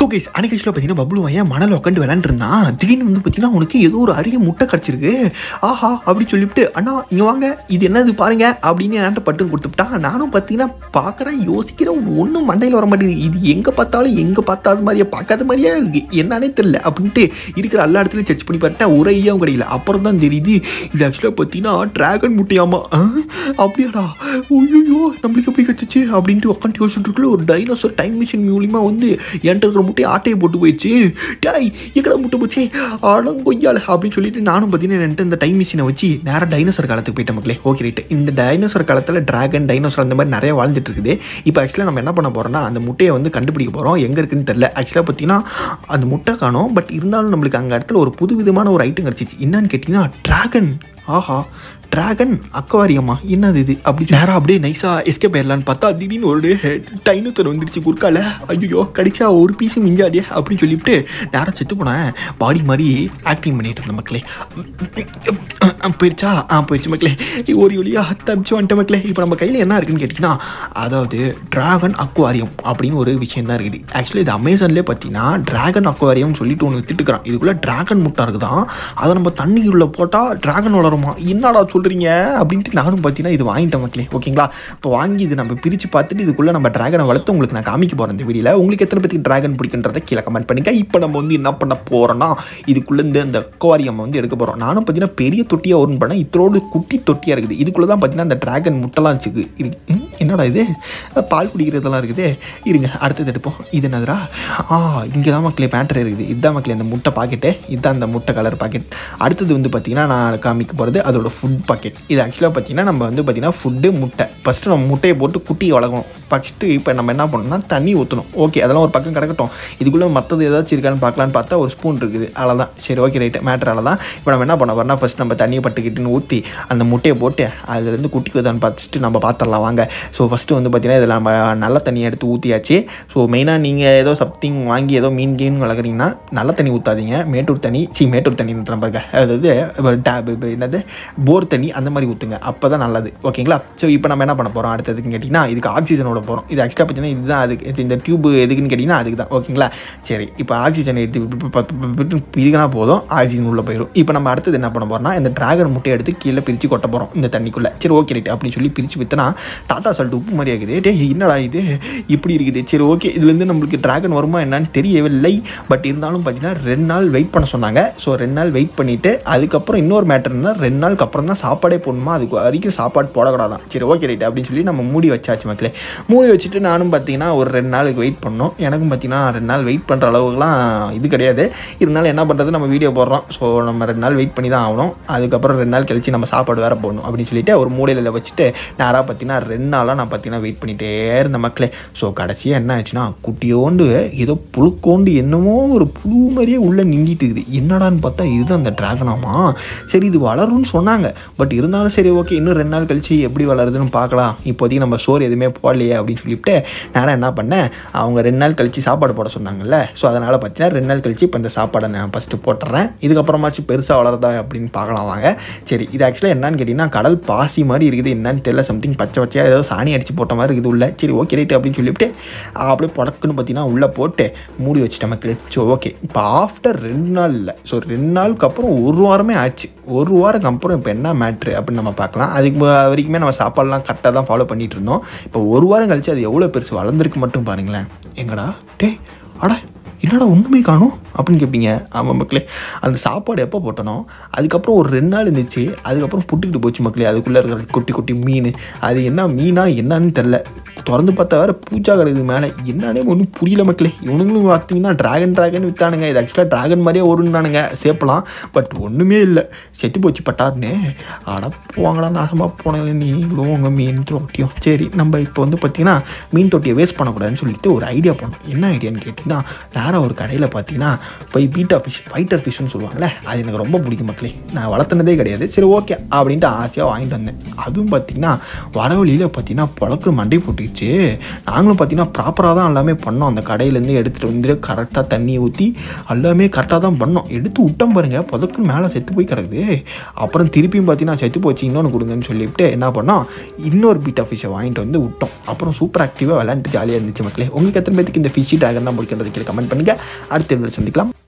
so guys அன்னைக்கு பார்த்தீங்கன்னா பப்ளு ஏன் மணல் உட்காந்து விளாண்டுருந்தான் திடீர்னு வந்து பார்த்தீங்கன்னா உனக்கு ஏதோ ஒரு அரிய முட்டை கிடச்சிருக்கு ஆஹா அப்படி சொல்லிவிட்டு அண்ணா இங்கே வாங்க இது என்னது பாருங்க அப்படின்னு என்கிட்ட பட்டுன்னு கொடுத்துட்டான் நானும் பார்த்தீங்கன்னா பார்க்குறேன் யோசிக்கிறேன் ஒன்றும் மண்டையில் வர மாட்டேங்குது இது எங்கே பார்த்தாலும் எங்கே பார்த்தாத மாதிரியே பார்க்காத மாதிரியே இருக்கு என்னன்னே தெரியல அப்படின்ட்டு இருக்கிற எல்லா இடத்துலையும் செக் பண்ணி பார்த்தேன் ஒரு ஐயாவும் கிடைக்கல அப்புறம் தான் தெரியுது இது ஆக்சுவலாக பார்த்தீங்கன்னா டிராகன் முட்டையாமா ஆ, அப்படியாடா ஐயோ நம்மளுக்கு எப்படி கிடச்சிச்சு அப்படின்ட்டு உட்காந்து யோசிச்சுட்டு இருக்குள்ள ஒரு டைனோசர் டைம் மிஷின் மூலியமாக வந்து என்கிட்ட இருக்கிற முட்டையை ஆட்டையை போட்டு போயிடுச்சு டேய் எங்கடா முட்டை போச்சு அடங்கொய்யால அப்படின்னு சொல்லிட்டு நானும் பார்த்தீங்கன்னா என்கிட்ட இந்த டைம் மிஷினை வச்சு நேராக டைனோசர் காலத்துக்கு போயிட்டேன் மக்களே ஓகே ரைட்டு இந்த டைனோசர் காலத்தில் டிராகன் டைனோசர் அந்த மாதிரி நிறைய வாழ்ந்துட்டு இருக்குது இப்போ ஆக்சுவலாக நம்ம என்ன பண்ண போகிறோம்னா அந்த முட்டையை வந்து கண்டுபிடிக்க போகிறோம் எங்கே இருக்குன்னு தெரில ஆக்சுவலாக பார்த்தீங்கன்னா அந்த முட்டை காணோம் பட் இருந்தாலும் நம்மளுக்கு அங்கே இடத்துல ஒரு புது விதமான ஒரு ஐட்டம் கிடச்சிச்சு என்னன்னு கேட்டிங்கன்னா டிராகன் ஆஹா டிராகன் அக்வாரியமா என்னது இது அப்படி நேராக அப்படியே நைஸாக எஸ்கேப் ஆயிடலான்னு பார்த்தா திடீர்னு ஒரு டைனோத்தர் வந்துருச்சு குறுக்கால ஐயோ கடிச்சா ஒரு பீஸும் மிஞ்சாதே அப்படின்னு சொல்லிவிட்டு நேராக செத்து போனேன் பாடி மாதிரி ஆக்டிங் பண்ணிட்டு இருந்த மக்களே போயிடுச்சா ஆ போயிடுச்சு மக்களே ஒரு வழியா தப்பிச்சு வந்துட்ட மக்களே இப்போ நம்ம கையில் என்ன இருக்குன்னு கேட்டிங்கன்னா அதாவது டிராகன் அக்வாரியம் அப்படின்னு ஒரு விஷயம் தான் இருக்குது ஆக்சுவலி இது அமேசான்லேயே பார்த்தீங்கன்னா டிராகன் அக்வாரியம்னு சொல்லிட்டு ஒன்று வித்துட்டுக்கிறான் இதுக்குள்ளே டிராகன் முட்டை இருக்குதான் அதை நம்ம தண்ணிக்குள்ளே போட்டால் டிராகன் வளருமா என்னடா சொல்கிறீங்க அப்படின்ட்டு நானும் பார்த்தீங்கன்னா இது வாங்கிட்டேன் மக்களே ஓகேங்களா இப்போ வாங்கி இது நம்ம பிரித்து பார்த்துட்டு இதுக்குள்ளே நம்ம டிராகனை வளர்த்து உங்களுக்கு நான் காமிக்க போகிறேன் இந்த வீடியோவில் உங்களுக்கு எத்தனை பேருக்கு டிராகன் பிடிக்குன்றதை கீழே கமெண்ட் பண்ணிக்க இப்போ நம்ம வந்து என்ன பண்ண போகிறோன்னா இதுக்குள்ளே இந்த இந்த அக்வாரியம் வந்து எடுக்க போகிறோம் நானும் பார்த்தீங்கன்னா பெரிய தொட்டியாக ஓர்ன் பண்ணேன் இத்தோடு குட்டி தொட்டியாக இருக்குது இதுக்குள்ளே தான் பார்த்தீங்கன்னா அந்த டிராகன் முட்டைலாம் வச்சுக்கு இருக்கு ம், என்னடா இது பால் குடிக்கிறதெல்லாம் இருக்குது இருங்க அடுத்தது எடுப்போம் இது என்னதுடா ஆ இங்கே தான் மக்களே பேட்டர் இருக்குது இதுதான் மக்களே அந்த முட்டை பாக்கெட்டு இதுதான் அந்த முட்டை கலர் பாக்கெட் அடுத்தது வந்து பார்த்தீங்கன்னா நான் காமிக்க போகிறது அதோட ஃபுட் பாக்கெட் இது ஆக்சுவலாக பார்த்தீங்கன்னா நம்ம வந்து பார்த்தீங்கன்னா ஃபுட்டு முட்டை ஃபஸ்ட்டு நம்ம முட்டையை போட்டு குட்டியை வளர்க்கணும் ஃபஸ்ட்டு இப்போ நம்ம என்ன பண்ணணும்னா தண்ணி ஊற்றணும் ஓகே அதெல்லாம் ஒரு பக்கம் கிடக்கட்டும் இதுக்குள்ளே மற்றது ஏதாச்சும் இருக்கான்னு பார்க்கலான்னு பார்த்தா ஒரு ஸ்பூன் இருக்குது அவ்வளோதான் சரி ஓகே ரைட்டு மேட்டர் தான் இப்போ நம்ம என்ன பண்ண போறோம்னா ஃபஸ்ட் நம்ம தண்ணியை பட்டுக்கிட்டுன்னு ஊற்றி அந்த முட்டையை போட்டு அதுலேருந்து குட்டி குதான்னு பார்த்துட்டு நம்ம பார்த்துடலாம் வாங்க ஸோ ஃபஸ்ட்டு வந்து பார்த்தீங்கன்னா இதில் நம்ம நல்ல தண்ணியை எடுத்து ஊற்றியாச்சு ஸோ மெயினாக நீங்கள் ஏதோ சம்திங் வாங்கி ஏதோ மீன் கீன் வளர்க்குறீங்கன்னா நல்ல தண்ணி ஊற்றாதீங்க மேட்டூர் தண்ணி சி மேட்டூர் தண்ணி பாருங்க அதாவது டேப் என்னது போர் தண்ணி அந்த மாதிரி ஊற்றுங்க அப்போ தான் நல்லது ஓகேங்களா ஸோ இப்போ நம்ம என்ன பண்ண போகிறோம் அடுத்ததுன்னு கேட்டிங்கன்னா இதுக்கு ஆக்சிஜனோட போகிறோம் இது ஆக்சுவலாக பார்த்தீங்கன்னா இதுதான் அதுக்கு இது இந்த டியூப் எதுக்குன்னு கேட்டிங்கன்னா அதுக்கு தான் ஓகேங்களா சரி இப்போ ஆக்சிஜன் எடுத்து இப்ப பத்து விட்டு இதுக்குனா போதும் ஆக்சிஜன் உள்ளே போயிடும் இப்போ நம்ம அடுத்தது என்ன பண்ண போகிறோம்னா இந்த டிராகன் முட்டையை எடுத்து கீழே பிரித்து கொட்ட போகிறோம் இந்த தண்ணிக்குள்ளே சரி ஓகே ரைட் அப்படின்னு சொல்லி பிரித்து வித்தனா டாட்டா சால்ட் உப்பு மாதிரி ஆகுது டே என்னடா இது இப்படி இருக்குது சரி ஓகே இதுலேருந்து நம்மளுக்கு டிராகன் வருமா என்னன்னு தெரியவில்லை பட் இருந்தாலும் பார்த்தீங்கன்னா ரெண்டு நாள் வெயிட் பண்ண சொன்னாங்க ஸோ ரெண்டு நாள் வெயிட் பண்ணிவிட்டு அதுக்கப்புறம் இன்னொரு மேட்டர்னா ரெண்டு நாளுக்கு அப்புறம் தான் சாப்பாடே போடணுமா அதுக்கு வரைக்கும் சாப்பாடு போடக்கூடாதான் சரி ஓகே ரைட் அப்படின்னு சொல்லி நம்ம மூடி வச்சாச்சு மக்களே மூடி வச்சுட்டு நானும் பார்த்தீங்கன்னா ஒரு ரெண்டு நாளுக்கு வெயிட் பண்ணோம் எனக்கும் பார்த்தீங்கன்னா ரெண்டு நாள் வெயிட் பண்ணுற அளவுக்குலாம் இது கிடையாது இருந்தாலும் என்ன பண்ணுறது நம்ம வீடியோ போடுறோம் ஸோ நம்ம ரெண்டு நாள் வெயிட் பண்ணி தான் ஆகணும் அதுக்கப்புறம் ரெண்டு நாள் கழிச்சு நம்ம சாப்பாடு வேறு போடணும் அப்படின்னு சொல்லிட்டு ஒரு மூலையில் வச்சுட்டு நேராக பார்த்தீங்கன்னா ரெண்டு நாளாக நான் பார்த்தீங்கன்னா வெயிட் பண்ணிகிட்டே இருந்த மக்களே ஸோ கடைசியாக என்ன ஆச்சுன்னா குட்டியோண்டு ஏதோ புழுக்கோண்டு என்னமோ ஒரு புழு மாதிரியே உள்ளே நின்றுட்டு இருக்குது என்னடான்னு பார்த்தா இதுதான் அந்த டிராகனாமா சரி இது வளரும்னு சொன்னாங்க பட் இருந்தாலும் சரி ஓகே இன்னும் ரெண்டு நாள் கழிச்சு எப்படி வளருதுன்னு பார்க்கலாம் இப்போதைக்கு நம்ம சோறு எதுவுமே போடலையே அப்படின்னு சொல்லிவிட்டு நேரம் என்ன பண்ணேன் அவங்க ரெண்டு நாள் கழிச்சு சாப்பாடு போட சொன்னாங்கல்ல ஸோ அதனால் பார்த்தீங்கன்னா ரெண்டு நாள் கழிச்சு இப்போ இந்த சாப்பாடை நான் ஃபஸ்ட்டு போட்டுறேன் இதுக்கப்புறமாச்சும் பெருசாக வளருதா அப்படின்னு பார்க்கலாம் வாங்க சரி இது ஆக்சுவலாக என்னன்னு கேட்டிங்கன்னா கடல் பாசி மாதிரி இருக்குது என்னன்னு தெரியல சம்திங் பச்சை பச்சையாக ஏதோ சாணி அடித்து போட்ட மாதிரி இருக்குது உள்ள சரி ஓகே ரைட்டு அப்படின்னு சொல்லிவிட்டு அப்படியே புடக்குன்னு பார்த்தீங்கன்னா உள்ளே போட்டு மூடி வச்சுட்டேன் மக்களே ஸோ ஓகே இப்போ ஆஃப்டர் ரெண்டு நாள் இல்லை ஸோ ரெண்டு நாளுக்கு அப்புறம் ஒரு வாரமே ஆச்சு ஒரு வாரம் அப்புறம் இப்போ என்ன மேட்ரு அப்படின்னு நம்ம பார்க்கலாம் அதுக்கு மு- வரைக்குமே நம்ம சாப்பாடுலாம் கரெக்டாக தான் ஃபாலோ பண்ணிட்டு இருந்தோம் இப்போ ஒரு வாரம் கழிச்சு அது எவ்வளோ பெருசு வளர்ந்துருக்கு மட்டும் பாருங்களேன் எங்கடா டேய் அட என்னடா ஒன்றுமே காணும் அப்படின்னு கேட்பீங்க ஆமாம் மக்களே அந்த சாப்பாடு எப்போ போட்டனோ அதுக்கப்புறம் ஒரு ரெண்டு நாள் இருந்துச்சு அதுக்கப்புறம் புட்டுக்கிட்டு போச்சு மக்களே அதுக்குள்ளே இருக்கிற குட்டி குட்டி மீன் அது என்ன மீனா என்னன்னு தெரில திறந்து பார்த்தா வேறு பூஜா கிடக்குது மேலே என்னன்னே ஒன்றும் புரியல மக்களே இவனுங்களும் பார்த்தீங்கன்னா டிராகன் டிராகன் வித்தானுங்க இது ஆக்சுவலாக டிராகன் மாதிரியே வருன்னானுங்க சேப்பலாம் பட் ஒன்றுமே இல்லை செத்து போச்சு பட்டாருன்னு அட போவாங்கடா நாசமாக போனீங்களே நீங்களும் உங்கள் மீன் தொட்டியும் சரி நம்ம இப்போ வந்து பார்த்தீங்கன்னா மீன் தொட்டியை வேஸ்ட் பண்ணக்கூடாதுன்னு சொல்லிட்டு ஒரு ஐடியா பண்ணோம் என்ன ஐடியான்னு கேட்டிங்கன்னா நேராக ஒரு கடையில் பார்த்தீங்கன்னா போய் பீட்டா ஃபிஷ் ஃபைட்டர் ஃபிஷ்னு சொல்லுவாங்கல்ல அது எனக்கு ரொம்ப பிடிக்கும் மக்களே நான் வளர்த்துனதே கிடையாது சரி ஓகே அப்படின்ட்டு ஆசையாக வாங்கிட்டு வந்தேன் அதுவும் பார்த்தீங்கன்னா வர வழியில் பார்த்தீங்கன்னா பழக்கம் மண்டை போட்டுக்கிட்டு போயிடுச்சு நாங்களும் பார்த்தீங்கன்னா ப்ராப்பராக தான் எல்லாமே பண்ணோம் அந்த கடையிலேருந்து எடுத்துகிட்டு வந்து கரெக்டாக தண்ணியை ஊற்றி எல்லாமே கரெக்டாக தான் பண்ணோம் எடுத்து விட்டோம் பாருங்க புதக்கு மேலே செத்து போய் கிடக்குது அப்புறம் திருப்பியும் பார்த்தீங்கன்னா செத்து போச்சு இன்னொன்று கொடுங்கன்னு சொல்லிவிட்டு என்ன பண்ணோம் இன்னொரு பீட்டா ஃபிஷ்ஷை வாங்கிட்டு வந்து விட்டோம் அப்புறம் சூப்பர் ஆக்டிவாக விளையாண்டு ஜாலியாக இருந்துச்சு மக்களே உங்களுக்கு எத்தனை பேருக்கு இந்த ஃபிஷ் ட்ராகன் தான் பிடிக்கிறது கீழே கமெண்ட் பண்ணுங்கள் அடுத்த வீடியோவில் சந்திக்கலாம்